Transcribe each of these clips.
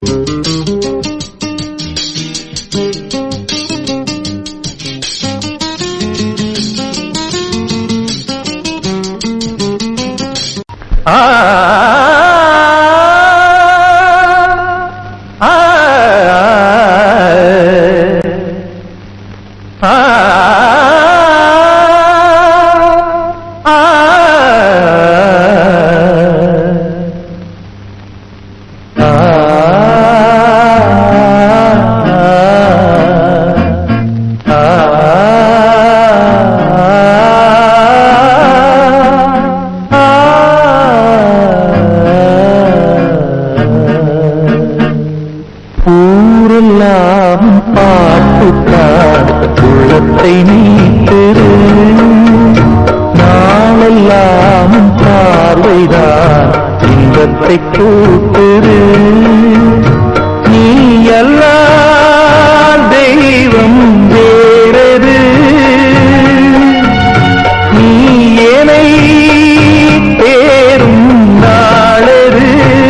ஆ ஆ ஆ ஊரெல்லாம் பாட்டுத்தான் உள்ளத்தை நீத்திரு நாளெல்லாம் பார்வைதான் இன்பத்தை கூட்டுரு நீ எல்லாம் தெய்வம் வேறது நீ ஏனை தேரும் நாளது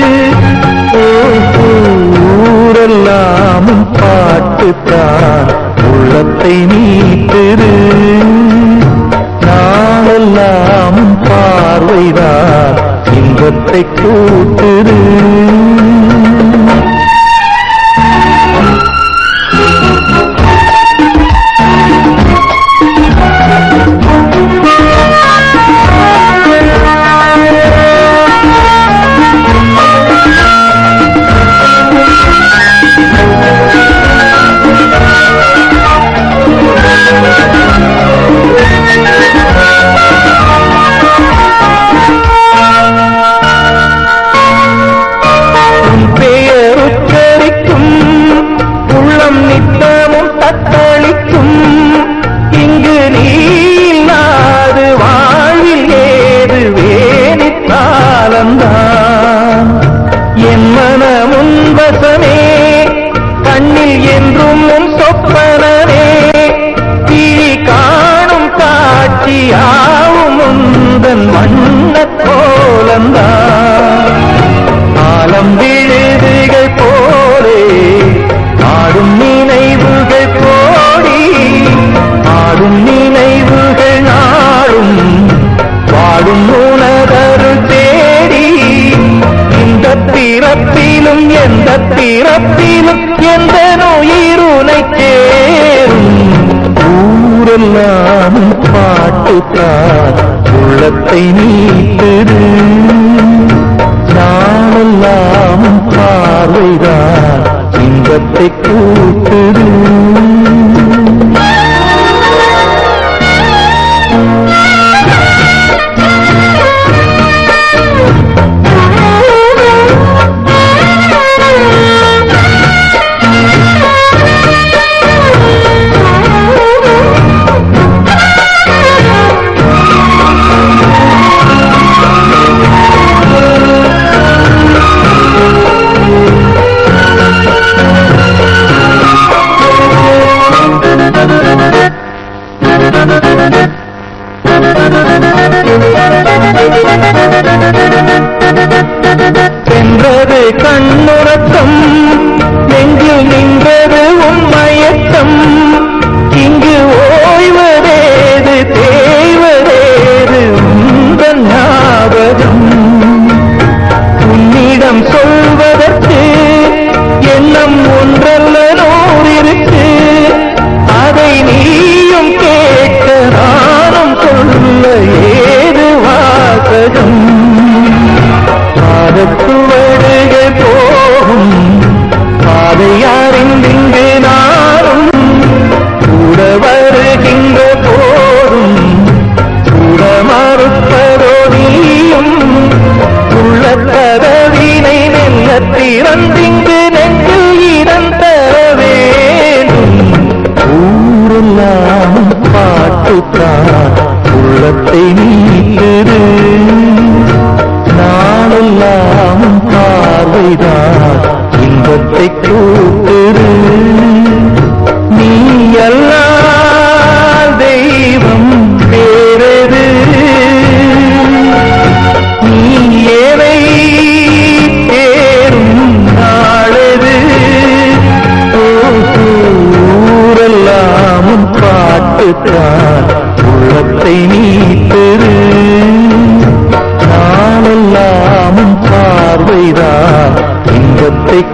ஊரெல்லாம் பாட்டுத்தான் உள்ளத்தை நீத்திரு நாளெல்லாம் பார்வைதான் இன்பத்தை கூட்டுரு உன் பெயர் உச்சரிக்கும் உள்ளம் நித்தமும் தத்தளிக்கும் இங்கு நீ இல்லாது வாழ்வில் ஏது வேணித்தாலந்தான் என் மனமுன் வசமே கண்ணில் என்றும் உன் சொப்பனமே கிளி காணும் காட்சியாவும் உந்தன் வண்ணக் கோலந்தான் ஆலம் விழுதுகள் போலே ஆடும் நினைவுகள் கோடி ஆடும் நினைவுகள் நாடும் வாடும் உணதருள் தேடி இந்த பிறப்பிலும் எந்த பிறப்பிலும் எந்த நோயிருனை சேரும் ஊரெல்லாம் பாட்டுத்தான் உள்ளத்தை நீத்திரு நாளெல்லாம் பார்வைதான் இன்பத்தை கூட்டுது சென்றது கண்ணுறக்கம் நெஞ்சில் நின்றது உண்மயக்கம் இங்கு ஓய்வதேது தேய்வதேது உந்தன் ஞாபகம் உன்னிடம் சொல்வதற்கு எண்ணம் ஒன்றல்ல நூறிருக்கு அதை நீயும் கேட்க நானும் சொல்ல ஏது வாசகம் பாதத்துவடுகள் போகும் பாதையாரின் இங்கு நானும் கூட வருகின்ற போதும் கூட மறுப்பதோ நீயும் உள்ள கதவினை மெல்ல திறந்திங்கு நெஞ்சில் இறந்த வேண்டும் ஊரெல்லாம் பாட்டுத்தான் உள்ளத்தை நீத்திரு நாளெல்லாம் பார்வைதான் இன்பத்தை கூட்டுரு நீ எல்லாம் தெய்வம் வேறது நீ ஏனை தேரும் நாளது பாட்டுத்தான் உள்ளத்தை நீத்தரு நாளெல்லாம் உன் பார்வைதான் இன்பத்தை